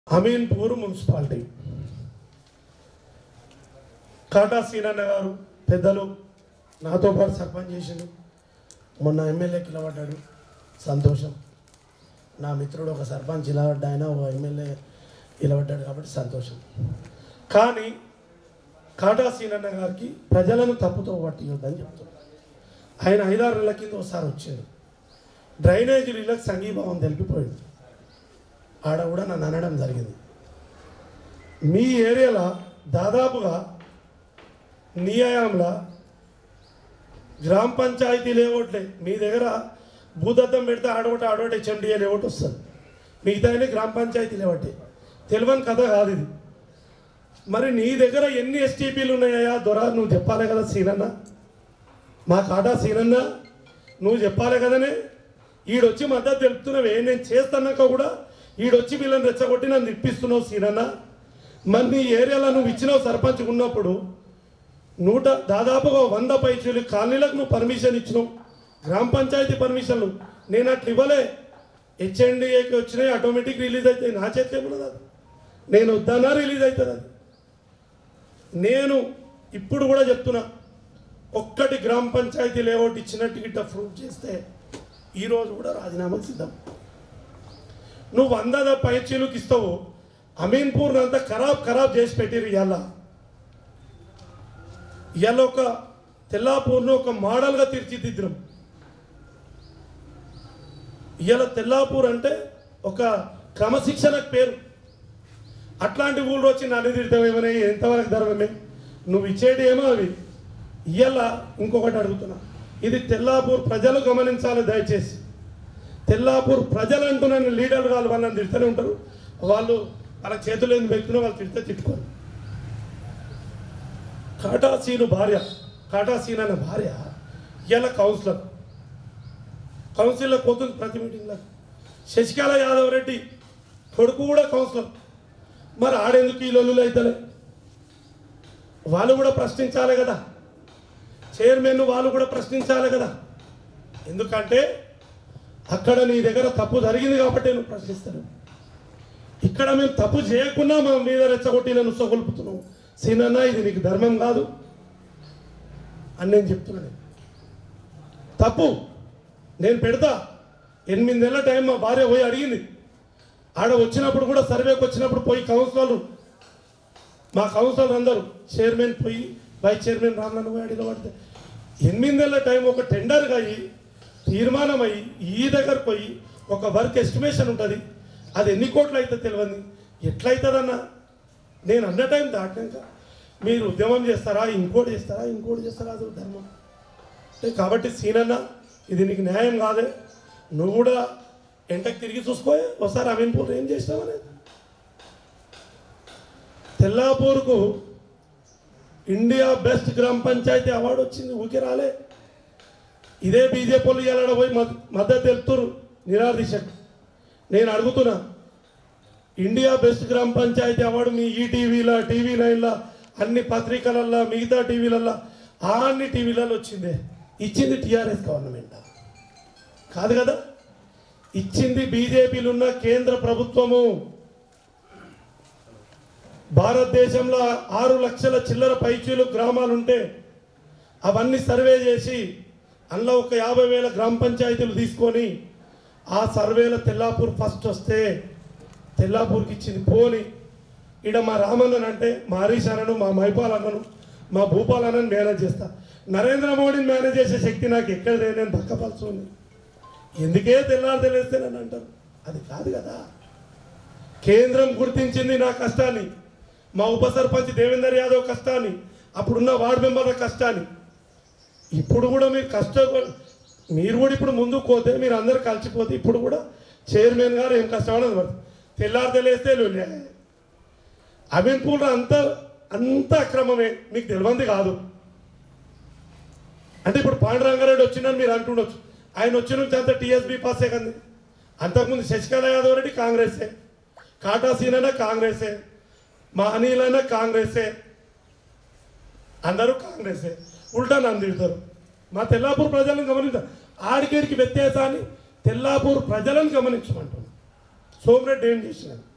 Ameenpur municipality కాటా సీనన్న గారు పెద్దలు నాతో పాటు సర్పంచ్ చేసిండు మొన్న ఎమ్మెల్యేకి నిలబడ్డాడు సంతోషం నా మిత్రుడు ఒక సర్పంచ్ నిలబడ్డా ఆయన ఓ ఎమ్మెల్యే నిలబడ్డాడు కాబట్టి సంతోషం కానీ కాటా సీనన్న గారికి ప్రజలను తప్పుతో పట్టియొద్దని చెప్తున్నాడు ఆయన ఐదారు నెలల కింద ఒకసారి వచ్చాడు డ్రైనేజీ నీళ్ళకి సంఘీభావం తెలిపిపోయింది ఆడ కూడా నన్ను అనడం జరిగింది మీ ఏరియాలో దాదాపుగా నియాయంలో గ్రామ పంచాయతీ లేవట్లే మీ దగ్గర భూదత్తం పెడితే ఆడవట ఆడవట హెచ్ఎండిఏ లేవట్ వస్తుంది మిగతా గ్రామ పంచాయతీ లేవట్టే తెలియని కథ కాదు ఇది మరి నీ దగ్గర ఎన్ని ఎస్టీపీలు ఉన్నాయా దొర నువ్వు చెప్పాలి కదా సీనన్న మా కాటా సీనన్న నువ్వు చెప్పాలి కదనే ఈడొచ్చి మద్దతు తెలుపుతున్నావే నేను చేస్తాన్నాక కూడా ఈడొచ్చి వీళ్ళని రెచ్చగొట్టి నన్ను ఇప్పిస్తున్నావు సీనన్న మరి నీ ఏరియాలో నువ్వు ఇచ్చినావు సర్పంచ్ ఉన్నప్పుడు నూట దాదాపుగా వంద పైచీలు కాలనీలకు నువ్వు పర్మిషన్ ఇచ్చినావు గ్రామ పంచాయతీ పర్మిషన్లు నేను అట్లా ఇవ్వలే హెచ్ఎండిఏకి వచ్చినాయి ఆటోమేటిక్ రిలీజ్ అవుతాయి నా చేతిలో ఏమున్నది అది నేను వద్దన్నా రిలీజ్ అవుతుంది అది నేను ఇప్పుడు కూడా చెప్తున్నా ఒక్కటి గ్రామ పంచాయతీ లేఅవుట్ ఇచ్చినట్టు గిట్ట ప్రూవ్ చేస్తే ఈరోజు కూడా రాజీనామాకు సిద్ధం నువ్వు వంద పైచీలకు ఇస్తావు అమీన్పూర్ అంతా ఖరాబ్ ఖరాబ్ చేసి పెట్టిరు ఇవాళ ఇవాళ ఒక తెల్లాపూర్ను ఒక మోడల్గా తీర్చిదిద్దినాం ఇవాళ తెల్లాపూర్ అంటే ఒక క్రమశిక్షణకు పేరు అట్లాంటి ఊళ్ళో వచ్చి నన్ను తిడతామేమని ఎంతవరకు ధర్మమే నువ్వు ఇచ్చేటి ఏమో అవి ఇవాళ ఇంకొకటి అడుగుతున్నా ఇది తెల్లాపూర్ ప్రజలు గమనించాలి దయచేసి తెల్లాపూర్ ప్రజలు అంటూ నన్ను లీడర్ వాళ్ళు వాళ్ళని తిడుతూనే ఉంటారు వాళ్ళు వాళ్ళ చేతులు ఎందుకు వ్యక్తులు వాళ్ళు తిడితే తిట్టుకోరు కాటాసీను భార్య కాటాసీన్ అనే భార్య ఇవాళ కౌన్సిలర్ కౌన్సిల్లో పోతుంది ప్రతి మీటింగ్లో శశికళ యాదవ్ రెడ్డి కొడుకు కూడా కౌన్సిలర్ మరి ఆడేందుకు ఈ లొల్లులు అవుతలే వాళ్ళు కూడా ప్రశ్నించాలి కదా చైర్మన్ వాళ్ళు కూడా ప్రశ్నించాలి కదా ఎందుకంటే అక్కడ నీ దగ్గర తప్పు జరిగింది కాబట్టి నువ్వు ప్రశ్నిస్తాను ఇక్కడ మేము తప్పు చేయకుండా మా మీద రెచ్చగొట్టి నన్ను సొగొలుపుతున్నావు సీనన్న ఇది నీకు ధర్మం కాదు అని నేను చెప్తున్నాను తప్పు నేను పెడతా ఎనిమిది నెలల టైం మా భార్య పోయి అడిగింది ఆడ వచ్చినప్పుడు కూడా సర్వేకి వచ్చినప్పుడు పోయి కౌన్సిలర్లు మా కౌన్సిలర్ అందరూ చైర్మన్ పోయి వైస్ చైర్మన్ రామన్న పోయి అడిగిన పడితే ఎనిమిది నెలల టైం ఒక టెండర్గా అయ్యి తీర్మానం అయ్యి ఈ దగ్గర పోయి ఒక వర్క్ ఎస్టిమేషన్ ఉంటుంది అది ఎన్ని కోట్లు అయితే తెలియదు ఎట్లయితుందన్న నేను అన్న టైం దాటినాక మీరు ఉద్యమం చేస్తారా ఇంకోటి చేస్తారా ఇంకోటి చేస్తారా అది ధర్మం అంటే కాబట్టి సీనన్న ఇది నీకు న్యాయం కాదే నువ్వు కూడా ఎంటకు తిరిగి చూసుకోయే ఒకసారి అమీన్పూర్ ఏం చేసినావనేది తెల్లాపూర్కు ఇండియా బెస్ట్ గ్రామ పంచాయతీ అవార్డు వచ్చింది ఊకే రాలే ఇదే బీజేపీ వాళ్ళు ఇవాళ పోయి మద్- మద్దతు తెలుపుతురు నిరాదీశకు నేను అడుగుతున్నా ఇండియా బెస్ట్ గ్రామ పంచాయతీ అవార్డు మీ ఈటీవీలో టీవీ నైన్లో అన్ని పత్రికలల్లో మిగతా టీవీలల్లో ఆ అన్ని టీవీలలో వచ్చిందే ఇచ్చింది టీఆర్ఎస్ గవర్నమెంట్ కాదు కదా ఇచ్చింది బీజేపీలో ఉన్న కేంద్ర ప్రభుత్వము భారతదేశంలో ఆరు లక్షల చిల్లర పైచీలు గ్రామాలు ఉంటే అవన్నీ సర్వే చేసి అందులో ఒక యాభై వేల గ్రామ పంచాయతీలు తీసుకొని ఆ సర్వేలో తెల్లాపూర్ ఫస్ట్ వస్తే తెల్లాపూర్కి ఇచ్చింది పోని ఈడ మా రామన్నన్ అంటే మా హరీష్ అన్నను మా మైపాల్ అన్నను మా భూపాల్ అన్నను మేనేజ్ చేస్తా నరేంద్ర మోడీని మేనేజ్ చేసే శక్తి నాకు ఎక్కడ లేదు నేను పక్కపలుచుంది ఎందుకే తెల్లారు తెలిస్తే నన్ను అంటారు అది కాదు కదా కేంద్రం గుర్తించింది నా కష్టాన్ని మా ఉప సర్పంచ్ దేవేందర్ యాదవ్ కష్టాన్ని అప్పుడున్న వార్డు మెంబర్ల కష్టాన్ని ఇప్పుడు కూడా మీరు కష్ట మీరు కూడా ఇప్పుడు ముందుకు పోతే మీరు అందరు కలిసిపోతే ఇప్పుడు కూడా చైర్మన్ గారు ఏం కష్టపడదు మరి తెల్లారు తెలిస్తే లొల్లే అమీన్పూర్ అంత అంత అక్రమమే మీకు తెలియంది కాదు అంటే ఇప్పుడు పాండురంగారెడ్డి వచ్చిందని మీరు అంటుండొచ్చు ఆయన వచ్చిన నుంచి అంత టీఎస్బీ పాసే కంది అంతకుముందు శశికళ యాదవ్ రెడ్డి కాంగ్రెసే కాటా సీన్ అయినా కాంగ్రెసే మా అనిల్ అయినా కాంగ్రెసే అందరూ కాంగ్రెసే ఉల్టా నన్ను తిడతారు మా తెల్లాపూర్ ప్రజలను గమనించారు ఆడికేడికి వ్యత్యాసాన్ని తెల్లాపూర్ ప్రజలను గమనించమంటున్నాను సోమరెడ్డి ఏం చేసినాడు